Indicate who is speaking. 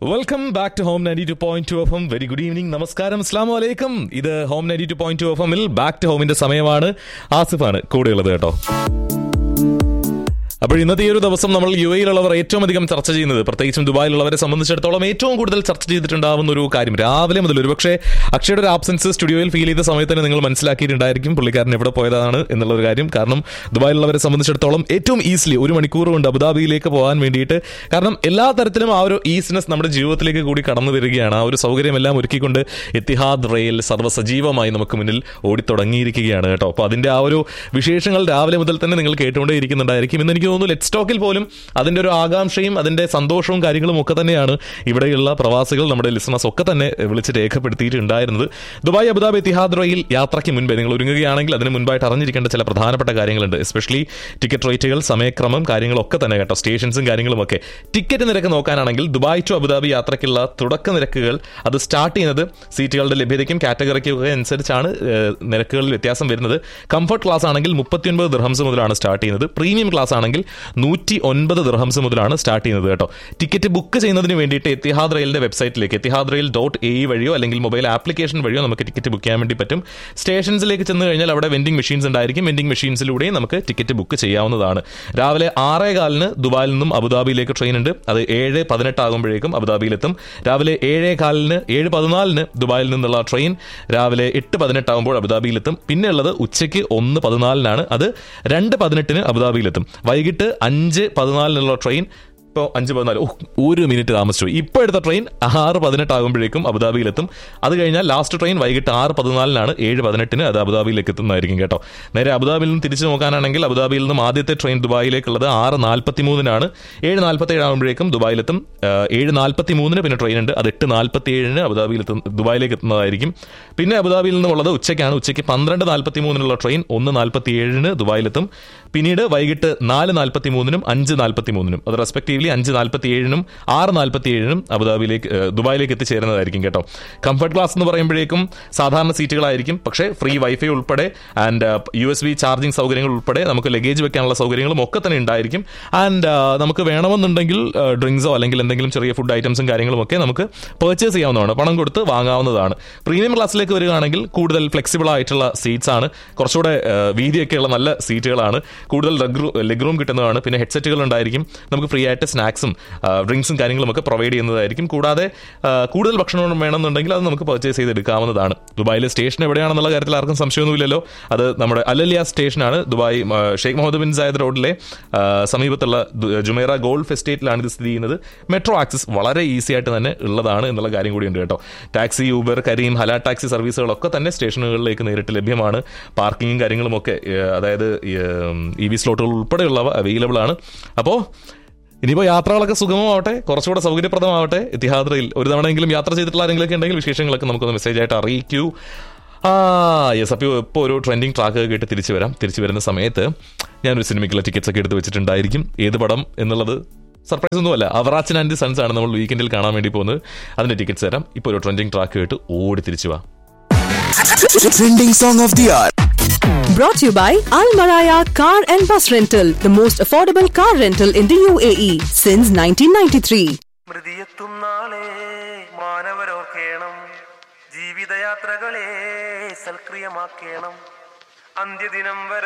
Speaker 1: Welcome back to home ninety two point two F M very good evening നമസ്കാരം അസ്ലാം വലൈക്കും ഇത് home ninety two point two F എമ്മിൽ back to ഹോമിന്റെ സമയമാണ് ആസിഫാണ് കൂടെയുള്ളത് കേട്ടോ അപ്പോൾ ഇന്നത്തെ ഈ ഒരു ദിവസം നമ്മൾ യു എയിലുള്ളവർ ഏറ്റവും അധികം ചർച്ച ചെയ്യുന്നത് പ്രത്യേകിച്ചും ദുബായിലുള്ളവരെ സംബന്ധിച്ചിടത്തോളം ഏറ്റവും കൂടുതൽ ചർച്ച ചെയ്തിട്ടുണ്ടാവുന്ന ഒരു കാര്യം രാവിലെ മുതൽ ഒരുപക്ഷെ അക്ഷയുടെ ഒരു ആബ്സൻസ് സ്റ്റുഡിയോയിൽ ഫീൽ ചെയ്ത സമയത്ത് തന്നെ നിങ്ങൾ മനസ്സിലാക്കിയിട്ടുണ്ടായിരിക്കും പുള്ളിക്കാരൻ എവിടെ പോയതാണ് എന്നുള്ള ഒരു കാര്യം കാരണം ദുബായിലുള്ളവരെ സംബന്ധിച്ചിടത്തോളം ഏറ്റവും ഈസിലി ഒരു മണിക്കൂർ കൊണ്ട് അബുദാബിയിലേക്ക് പോകാൻ വേണ്ടിയിട്ട് കാരണം എല്ലാ തരത്തിലും ആ ഒരു ഈസിനെസ് നമ്മുടെ ജീവിതത്തിലേക്ക് കൂടി കടന്നു വരികയാണ് ആ ഒരു സൗകര്യമെല്ലാം ഒരുക്കിക്കൊണ്ട് എത്തിഹാദ് റെയിൽ സർവ്വസജീവമായി നമുക്ക് മുന്നിൽ ഓടിത്തുടങ്ങിയിരിക്കുകയാണ് കേട്ടോ അപ്പോൾ അതിന്റെ ആ ഒരു വിശേഷങ്ങൾ രാവിലെ മുതൽ തന്നെ നിങ്ങൾ കേട്ടുകൊണ്ടേ ഇരിക്കുന്നുണ്ടായിരിക്കും ഇന്ന് എനിക്ക് തോന്നുന്നു ലെറ്റ് സ്റ്റോക്കിൽ പോലും അതിന്റെ ഒരു ആകാംക്ഷയും അതിന്റെ സന്തോഷവും കാര്യങ്ങളും ഒക്കെ തന്നെയാണ് ഇവിടെയുള്ള പ്രവാസികൾ നമ്മുടെ ലിസണേഴ്സ് ഒക്കെ തന്നെ വിളിച്ച് രേഖപ്പെടുത്തിയിട്ടുണ്ടായിരുന്നത് ദുബായ് അബുദാബി എത്തിഹാദ് റെയിൽ യാത്രയ്ക്ക് മുൻപേ നിങ്ങൾ ഒരുങ്ങുകയാണെങ്കിൽ അതിന് മുൻപായിട്ട് അറിഞ്ഞിരിക്കേണ്ട ചില പ്രധാനപ്പെട്ട കാര്യങ്ങളുണ്ട് എസ്പെഷ്യലി ടിക്കറ്റ് റേറ്റുകൾ സമയക്രമം കാര്യങ്ങളൊക്കെ തന്നെ കേട്ടോ സ്റ്റേഷൻസും കാര്യങ്ങളും ഒക്കെ ടിക്കറ്റ് നിരക്ക് നോക്കാനാണെങ്കിൽ ദുബായ് ടു അബുദാബി യാത്രയ്ക്കുള്ള തുടക്ക നിരക്കുകൾ അത് സ്റ്റാർട്ട് ചെയ്യുന്നത് സീറ്റുകളുടെ ലഭ്യതയ്ക്കും കാറ്റഗറിക്കും ഒക്കെ അനുസരിച്ചാണ് ഏഹ്, നിരക്കുകളിൽ വ്യത്യാസം വരുന്നത് കംഫർട്ട് ക്ലാസ് ആണെങ്കിൽ മുപ്പത്തിയൊൻപത് ദിർഹംസ് മുതലാണ് സ്റ്റാർട്ട് ചെയ്യുന്നത് പ്രീമിയം ക്ലാസ് ആണെങ്കിൽ നൂറ്റി ഒൻപത് ദിർഹംസ് മുതലാണ് സ്റ്റാർട്ട് ചെയ്യുന്നത് കേട്ടോ ടിക്കറ്റ് ബുക്ക് ചെയ്യുന്നതിന് വേണ്ടിയിട്ട് എത്തിഹാദ് റെയിലിന്റെ വെബ്സൈറ്റിലേക്ക് എത്തിഹാദ് റെയിൽ ഡോട്ട് എ വഴിയോ അല്ലെങ്കിൽ മൊബൈൽ ആപ്ലിക്കേഷൻ വഴിയോ നമുക്ക് ടിക്കറ്റ് ബുക്ക് ചെയ്യാൻ വേണ്ടി പറ്റും സ്റ്റേഷൻസിലേക്ക് ചെന്ന് കഴിഞ്ഞാൽ അവിടെ വെൻഡിംഗ് മെഷീൻസ് ഉണ്ടായിരിക്കും വെൻഡിംഗ് മെഷീൻസിലൂടെയും നമുക്ക് ടിക്കറ്റ് ബുക്ക് ചെയ്യാവുന്നതാണ് രാവിലെ ആറേ കാലിന് ദുബായിൽ നിന്നും അബുദാബിയിലേക്ക് ട്രെയിൻ ഉണ്ട് അത് ഏഴ് പതിനെട്ട് ആകുമ്പോഴേക്കും അബുദാബിയിലെത്തും രാവിലെ ഏഴേ കാലിന് ഏഴ് പതിനാലിന് ദുബായിൽ നിന്നുള്ള ട്രെയിൻ രാവിലെ എട്ട് പതിനെട്ടാകുമ്പോൾ അബുദാബിയിലെത്തും പിന്നെ ഉള്ളത് ഉച്ചയ്ക്ക് ഒന്ന് പതിനാലിനാണ് അത് രണ്ട് പതിനെട്ടിന് അബുദാബിയിലെത്തും വൈകിട്ട് അഞ്ച് പതിനാലിനുള്ള ട്രെയിൻ ഇപ്പോൾ അഞ്ച് പതിനാല് ഓ ഒരു മിനിറ്റ് താമസിച്ചു ഇപ്പോൾ എടുത്ത ട്രെയിൻ ആറ് പതിനെട്ടാകുമ്പോഴേക്കും അബുദാബിയിലെത്തും അത് കഴിഞ്ഞാൽ ലാസ്റ്റ് ട്രെയിൻ വൈകിട്ട് ആറ് പതിനാലിനാണ് ഏഴ് പതിനെട്ടിന് അത് അബുദാബിയിലേക്ക് എത്തുന്നതായിരിക്കും കേട്ടോ നേരെ അബുദാബിയിൽ നിന്ന് തിരിച്ചു നോക്കാനാണെങ്കിൽ അബുദാബിയിൽ നിന്നും ആദ്യത്തെ ട്രെയിൻ ദുബായിലേക്കുള്ളത് ആറ് നാൽപ്പത്തി മൂന്നിനാണ് ഏഴ് നാൽപ്പത്തി ഏഴാകുമ്പോഴേക്കും ദുബായിലെത്തും ആ, ഏഴ് നാൽപ്പത്തി മൂന്നിന് പിന്നെ ട്രെയിൻ ഉണ്ട് അത് എട്ട് നാൽപ്പത്തി ഏഴിന് അബുദാബിയിലെത്തും ദുബായിലേക്ക് എത്തുന്നതായിരിക്കും പിന്നെ അബുദാബിയിൽ നിന്നുള്ളത് ഉച്ചയ്ക്കാണ് ഉച്ചയ്ക്ക് പന്ത്രണ്ട് നാൽപ്പത്തി മൂന്നിനുള്ള ട്രെയിൻ ഒന്ന് നാൽപ്പത്തി ഏഴിന് ദുബായിലെത്തും പിന്നീട് വൈകിട്ട് നാല് നാൽപ്പത്തി മൂന്നിനും അഞ്ച് നാൽപ്പത്തി മൂന്നിനും അത് റെസ്പെക്റ്റീവ്ലി അഞ്ച് നാൽപ്പത്തി ഏഴിനും ആറ് നാൽപ്പത്തി ഏഴിനും അബുദാബിയിലേക്ക് ഏഹ്, ദുബായിലേക്ക് എത്തിച്ചേരുന്നതായിരിക്കും കേട്ടോ കംഫർട്ട് ക്ലാസ് എന്ന് പറയുമ്പോഴേക്കും സാധാരണ സീറ്റുകളായിരിക്കും പക്ഷേ ഫ്രീ വൈഫൈ ഉൾപ്പെടെ and U S B charging സൗകര്യങ്ങൾ ഉൾപ്പെടെ നമുക്ക് ലഗേജ് വെക്കാനുള്ള സൗകര്യങ്ങളും ഒക്കെ തന്നെ ഉണ്ടായിരിക്കും ആൻഡ് നമുക്ക് വേണമെന്നുണ്ടെങ്കിൽ ഡ്രിങ്ക്സോ അല്ലെങ്കിൽ എന്തെങ്കിലും ചെറിയ ഫുഡ് ഐറ്റംസും കാര്യങ്ങളും ഒക്കെ നമുക്ക് പർച്ചേസ് ചെയ്യാവുന്നതാണ് പണം കൊടുത്ത് വാങ്ങാവുന്നതാണ് പ്രീമിയം ക്ലാസ്സിലേക്ക് വരികയാണെങ്കിൽ കൂടുതൽ ഫ്ലെക്സിബിൾ ആയിട്ടുള്ള സീറ്റ്സ് ആണ് കുറച്ചുകൂടെ ഏഹ്, വീതിയൊക്കെയുള്ള നല്ല സീറ്റുകളാണ് കൂടുതൽ ലെഗ് റൂം കിട്ടുന്നതാണ് പിന്നെ ഹെഡ്സെറ്റുകൾ ഉണ്ടായിരിക്കും നമുക്ക് ഫ്രീ ആയിട്ട് സ്നാക്സും ഡ്രിങ്ക്സും കാര്യങ്ങളും ഒക്കെ പ്രൊവൈഡ് ചെയ്യുന്നതായിരിക്കും കൂടാതെ ആ, കൂടുതൽ ഭക്ഷണം വേണമെന്നുണ്ടെങ്കിൽ അത് നമുക്ക് പർച്ചേസ് ചെയ്തെടുക്കാവുന്നതാണ് ദുബായിലെ സ്റ്റേഷൻ എവിടെയാണെന്നുള്ള കാര്യത്തിൽ ആർക്കും സംശയമൊന്നുമില്ലല്ലോ അത് നമ്മുടെ അലലിയ സ്റ്റേഷനാണ് ദുബായ് ആ, ഷെയ്ഖ് മുഹമ്മദ് ബിൻ സായദ് റോഡിലെ ആ, സമീപത്തുള്ള ദു- ജുമേറ ഗോൾഫ് എസ്റ്റേറ്റിലാണ് ഇത് സ്ഥിതി ചെയ്യുന്നത് മെട്രോ ആക്സസ് വളരെ ഈസി ആയിട്ട് തന്നെ ഉള്ളതാണ് എന്നുള്ള കാര്യം കൂടിയുണ്ട് കേട്ടോ taxi Uber Careem Hala taxi സർവീസുകളൊക്കെ തന്നെ സ്റ്റേഷനുകളിലേക്ക് നേരിട്ട് ലഭ്യമാണ് പാർക്കിങ്ങും കാര്യങ്ങളും ഒക്കെ ഏഹ്, അതായത് ഇ വി സ്ലോട്ടുകൾ ഉൾപ്പെടെയുള്ളവ അവൈലബിൾ ആണ് അപ്പോൾ ഇനിയിപ്പോൾ യാത്രകളൊക്കെ സുഗമമാവട്ടെ കുറച്ചുകൂടെ സൗകര്യപ്രദമാവട്ടെ ഇത്തിഹാദ്രയിൽ ഒരു തവണയെങ്കിലും യാത്ര ചെയ്തിട്ടുള്ള ആരെങ്കിലൊക്കെ ഉണ്ടെങ്കിൽ വിശേഷങ്ങളൊക്കെ നമുക്കൊന്ന് മെസ്സേജ് ആയിട്ട് അറിയിക്കൂ ആ യെസ് അപ്പോൾ ഇപ്പോൾ ഒരു ട്രെൻഡിങ് ട്രാക്ക് കേട്ട് തിരിച്ചു വരാം തിരിച്ചു വരുന്ന സമയത്ത് ഞാനൊരു സിനിമയ്ക്കുള്ള ടിക്കറ്റ്സ് ഒക്കെ എടുത്ത് വെച്ചിട്ടുണ്ടായിരിക്കും ഏത് പടം എന്നുള്ളത് സർപ്രൈസ് ഒന്നുമല്ല അവറാച്ചൻ ആൻഡ് സൺസ് ആണ് നമ്മൾ വീക്കെൻഡിൽ കാണാൻ വേണ്ടി പോകുന്നത് അതിന്റെ ടിക്കറ്റ്സ് തരാം ഇപ്പോൾ ഒരു ട്രെൻഡിങ് ട്രാക്ക് കേട്ട് ഓടി തിരിച്ചു വാ
Speaker 2: Trending song of the hour.
Speaker 3: Brought to you by Al Maraya Car and Bus Rental, the most affordable car rental in the UAE since 1993.
Speaker 4: സ്മൃതിയെത്തും നാളെ മാനവരോർക്കേണം ജീവിതയാത്രകളെ സൽക്രിയമാക്കേണം അന്ത്യദിനം വരെ